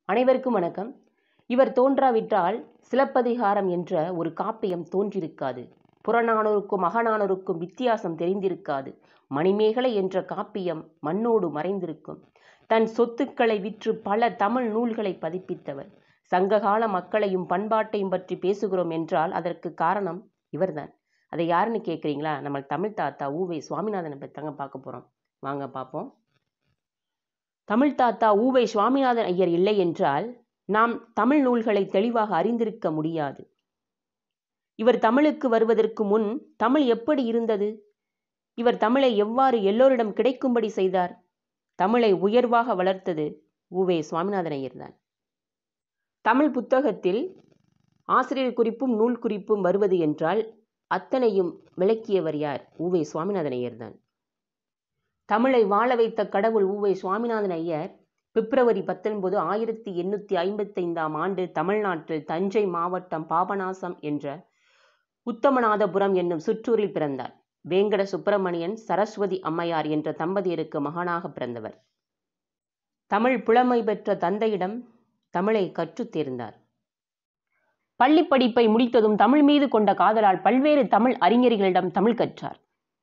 அனைவருக்கும் வணக்கம் இவர் தோன்றாவிட்டால் சிலப்பதிகாரம் என்ற ஒரு காப்பியம் தோன்றிருக்காது புறநானூறுக்கும் அகநானூறுக்கும் வித்தியாசம் தெரிந்திருக்காது மணிமேகலை என்ற காப்பியம் மண்ணோடு மறைந்திருக்கும் தன் சொத்துக்களை விற்று பல தமிழ் நூல்களை பதிப்பித்தவர் சங்ககால மக்களையும் பண்பாட்டையும் பற்றி பேசுகிறோம் என்றால் அதற்கு காரணம் இவர்தான் அதை யாருன்னு கேட்குறீங்களா நம்ம தமிழ் தாத்தா ஊவே சுவாமிநாதனை பற்றி தாங்க பார்க்க போகிறோம் வாங்க பார்ப்போம் தமிழ் தாத்தா ஊவை சுவாமிநாதன் ஐயர் இல்லை என்றால் நாம் தமிழ் நூல்களை தெளிவாக அறிந்திருக்க முடியாது இவர் தமிழுக்கு வருவதற்கு முன் தமிழ் எப்படி இருந்தது இவர் தமிழை எவ்வாறு எல்லோரிடம் கிடைக்கும்படி செய்தார் தமிழை உயர்வாக வளர்த்தது ஊவே சுவாமிநாதன் ஐயர்தான் தமிழ் புத்தகத்தில் ஆசிரியர் குறிப்பும் நூல் குறிப்பும் வருவது என்றால் அத்தனையும் விளக்கியவர் யார் ஊவே சுவாமிநாதன் ஐயர்தான் தமிழை வாழ வைத்த கடவுள் ஊவை சுவாமிநாதன் ஐயர் பிப்ரவரி பத்தொன்பது ஆயிரத்தி எண்ணூற்றி ஐம்பத்தைந்தாம் ஆண்டு தமிழ்நாட்டில் தஞ்சை மாவட்டம் பாபநாசம் என்ற உத்தமநாதபுரம் என்னும் சுற்றூரில் பிறந்தார் வேங்கட சுப்பிரமணியன் சரஸ்வதி அம்மையார் என்ற தம்பதியருக்கு மகனாக பிறந்தவர் தமிழ் புலமை பெற்ற தந்தையிடம் தமிழை கற்றுத் தேர்ந்தார் பள்ளி படிப்பை முடித்ததும் தமிழ் மீது கொண்ட காதலால் பல்வேறு தமிழ் அறிஞர்களிடம் தமிழ் கற்றார்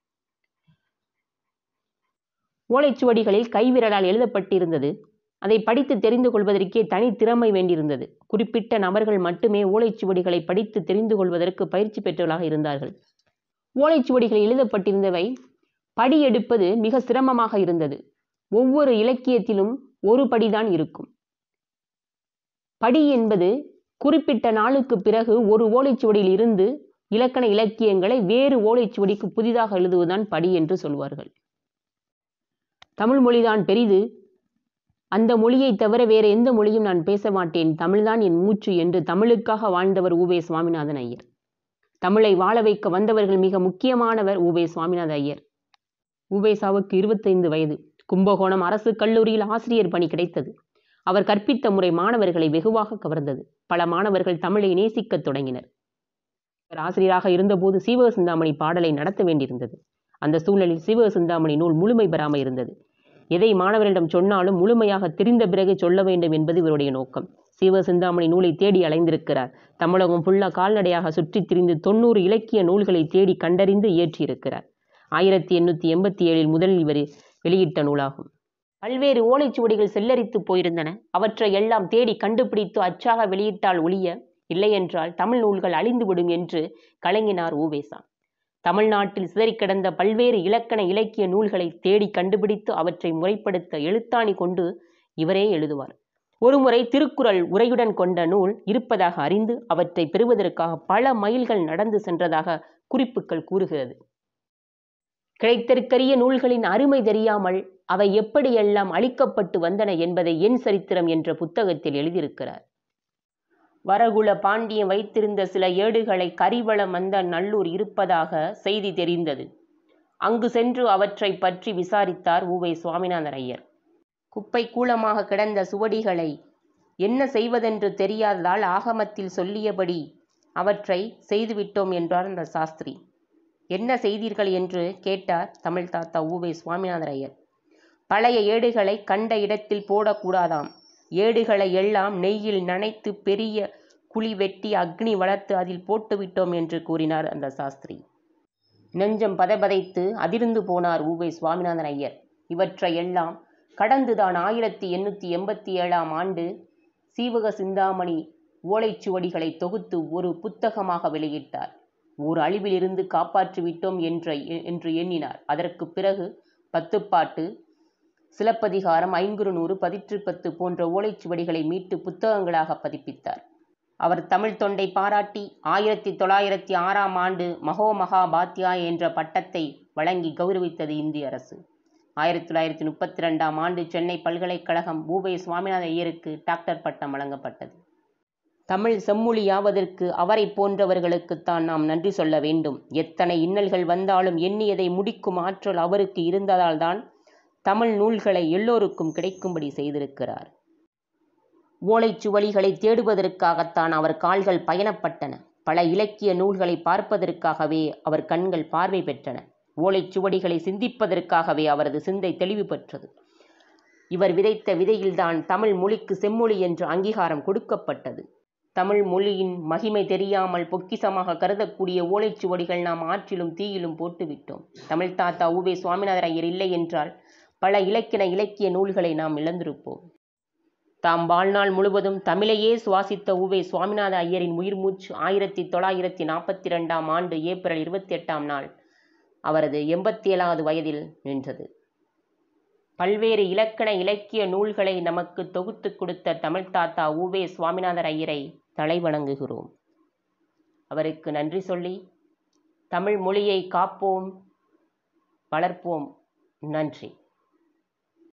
ஓலைச்சுவடிகளில் கைவிரலால் எழுதப்பட்டிருந்தது அதை படித்து தெரிந்து கொள்வதற்கே தனி திறமை வேண்டியிருந்தது குறிப்பிட்ட நபர்கள் மட்டுமே ஓலைச்சுவடிகளை படித்து தெரிந்து கொள்வதற்கு பயிற்சி பெற்றவர்களாக இருந்தார்கள் ஓலைச்சுவடிகளில் எழுதப்பட்டிருந்தவை படி எடுப்பது மிக சிரமமாக இருந்தது ஒவ்வொரு இலக்கியத்திலும் ஒரு படிதான் இருக்கும் படி என்பது குறிப்பிட்ட நாளுக்கு பிறகு ஒரு ஓலைச்சுவடியில் இருந்து இலக்கண இலக்கியங்களை வேறு ஓலைச்சுவடிக்கு புதிதாக எழுதுவதுதான் படி என்று சொல்வார்கள் தமிழ் மொழிதான் பெரிது அந்த மொழியை தவிர வேறு எந்த மொழியும் நான் பேச மாட்டேன் தமிழ்தான் என் மூச்சு என்று தமிழுக்காக வாழ்ந்தவர் ஊவே சுவாமிநாதன் ஐயர் தமிழை வாழ வைக்க வந்தவர்கள் மிக முக்கியமானவர் ஊவே சுவாமிநாத ஐயர் ஊவேசாவுக்கு இருபத்தைந்து வயது கும்பகோணம் அரசு கல்லூரியில் ஆசிரியர் பணி கிடைத்தது அவர் கற்பித்த முறை மாணவர்களை வெகுவாக கவர்ந்தது பல மாணவர்கள் தமிழை நேசிக்கத் தொடங்கினர் அவர் ஆசிரியராக இருந்தபோது சீவக சிந்தாமணி பாடலை நடத்த வேண்டியிருந்தது அந்த சூழலில் சீவக சிந்தாமணி நூல் முழுமை பெறாமல் இருந்தது எதை மாணவர்களிடம் சொன்னாலும் முழுமையாக தெரிந்த பிறகு சொல்ல வேண்டும் என்பது இவருடைய நோக்கம் சீவ சிந்தாமணி நூலை தேடி அலைந்திருக்கிறார் தமிழகம் ஃபுல்லா கால்நடையாக சுற்றித் திரிந்து தொண்ணூறு இலக்கிய நூல்களை தேடி கண்டறிந்து இயற்றியிருக்கிறார் ஆயிரத்தி எண்ணூற்றி எண்பத்தி ஏழில் முதலில் இவர் வெளியிட்ட நூலாகும் பல்வேறு ஓலைச்சுவடிகள் செல்லரித்து போயிருந்தன அவற்றை எல்லாம் தேடி கண்டுபிடித்து அச்சாக வெளியிட்டால் ஒழிய இல்லையென்றால் தமிழ் நூல்கள் அழிந்துவிடும் என்று கலங்கினார் ஊவேசா தமிழ்நாட்டில் சிதறி கிடந்த பல்வேறு இலக்கண இலக்கிய நூல்களை தேடி கண்டுபிடித்து அவற்றை முறைப்படுத்த எழுத்தாணி கொண்டு இவரே எழுதுவார் ஒருமுறை திருக்குறள் உரையுடன் கொண்ட நூல் இருப்பதாக அறிந்து அவற்றை பெறுவதற்காக பல மைல்கள் நடந்து சென்றதாக குறிப்புகள் கூறுகிறது கிடைத்திருக்கரிய நூல்களின் அருமை தெரியாமல் அவை எப்படியெல்லாம் அழிக்கப்பட்டு வந்தன என்பதை என் சரித்திரம் என்ற புத்தகத்தில் எழுதியிருக்கிறார் வரகுல பாண்டியன் வைத்திருந்த சில ஏடுகளை கரிவள மந்த நல்லூர் இருப்பதாக செய்தி தெரிந்தது அங்கு சென்று அவற்றை பற்றி விசாரித்தார் ஊவை சுவாமிநாதன் ஐயர் குப்பை கூலமாக கிடந்த சுவடிகளை என்ன செய்வதென்று தெரியாததால் ஆகமத்தில் சொல்லியபடி அவற்றை செய்துவிட்டோம் என்றார் அந்த சாஸ்திரி என்ன செய்தீர்கள் என்று கேட்டார் தமிழ் தாத்தா ஊவை சுவாமிநாதன் ஐயர் பழைய ஏடுகளை கண்ட இடத்தில் போடக்கூடாதாம் ஏடுகளை எல்லாம் நெய்யில் நனைத்து பெரிய குழி வெட்டி அக்னி வளர்த்து அதில் போட்டுவிட்டோம் என்று கூறினார் அந்த சாஸ்திரி நெஞ்சம் பதைபதைத்து அதிர்ந்து போனார் ஊவை சுவாமிநாதன் ஐயர் இவற்றை எல்லாம் கடந்துதான் ஆயிரத்தி எண்ணூற்றி எண்பத்தி ஏழாம் ஆண்டு சீவக சிந்தாமணி ஓலைச்சுவடிகளை தொகுத்து ஒரு புத்தகமாக வெளியிட்டார் ஓர் அழிவிலிருந்து காப்பாற்றி விட்டோம் என்ற என்று எண்ணினார் அதற்கு பிறகு பத்துப்பாட்டு சிலப்பதிகாரம் ஐங்குறு நூறு பதிற்று பத்து போன்ற ஓலைச்சுவடிகளை மீட்டு புத்தகங்களாக பதிப்பித்தார் அவர் தமிழ் தொண்டை பாராட்டி ஆயிரத்தி தொள்ளாயிரத்தி ஆறாம் ஆண்டு மகோ மகாபாத்யா என்ற பட்டத்தை வழங்கி கௌரவித்தது இந்திய அரசு ஆயிரத்தி தொள்ளாயிரத்தி முப்பத்தி ரெண்டாம் ஆண்டு சென்னை பல்கலைக்கழகம் பூபை சுவாமிநாத ஐயருக்கு டாக்டர் பட்டம் வழங்கப்பட்டது தமிழ் செம்மொழியாவதற்கு அவரை போன்றவர்களுக்குத்தான் நாம் நன்றி சொல்ல வேண்டும் எத்தனை இன்னல்கள் வந்தாலும் எண்ணியதை முடிக்கும் ஆற்றல் அவருக்கு இருந்ததால் தான் தமிழ் நூல்களை எல்லோருக்கும் கிடைக்கும்படி செய்திருக்கிறார் ஓலைச்சுவடிகளை தேடுவதற்காகத்தான் அவர் கால்கள் பயணப்பட்டன பல இலக்கிய நூல்களை பார்ப்பதற்காகவே அவர் கண்கள் பார்வை பெற்றன ஓலைச்சுவடிகளை சிந்திப்பதற்காகவே அவரது சிந்தை தெளிவு பெற்றது இவர் விதைத்த விதையில்தான் தமிழ் மொழிக்கு செம்மொழி என்ற அங்கீகாரம் கொடுக்கப்பட்டது தமிழ் மொழியின் மகிமை தெரியாமல் பொக்கிசமாக கருதக்கூடிய ஓலைச்சுவடிகள் நாம் ஆற்றிலும் தீயிலும் போட்டுவிட்டோம் தமிழ் தாத்தா உவே சுவாமிநாதர் ஐயர் இல்லை என்றால் பல இலக்கின இலக்கிய நூல்களை நாம் இழந்திருப்போம் தாம் வாழ்நாள் முழுவதும் தமிழையே சுவாசித்த உவே சுவாமிநாத ஐயரின் உயிர் மூச்சு ஆயிரத்தி தொள்ளாயிரத்தி நாற்பத்தி ரெண்டாம் ஆண்டு ஏப்ரல் இருபத்தி எட்டாம் நாள் அவரது எண்பத்தி ஏழாவது வயதில் நின்றது பல்வேறு இலக்கண இலக்கிய நூல்களை நமக்கு தொகுத்து கொடுத்த தமிழ் தாத்தா உவே சுவாமிநாதர் ஐயரை தலை வணங்குகிறோம் அவருக்கு நன்றி சொல்லி தமிழ் மொழியை காப்போம் வளர்ப்போம் நன்றி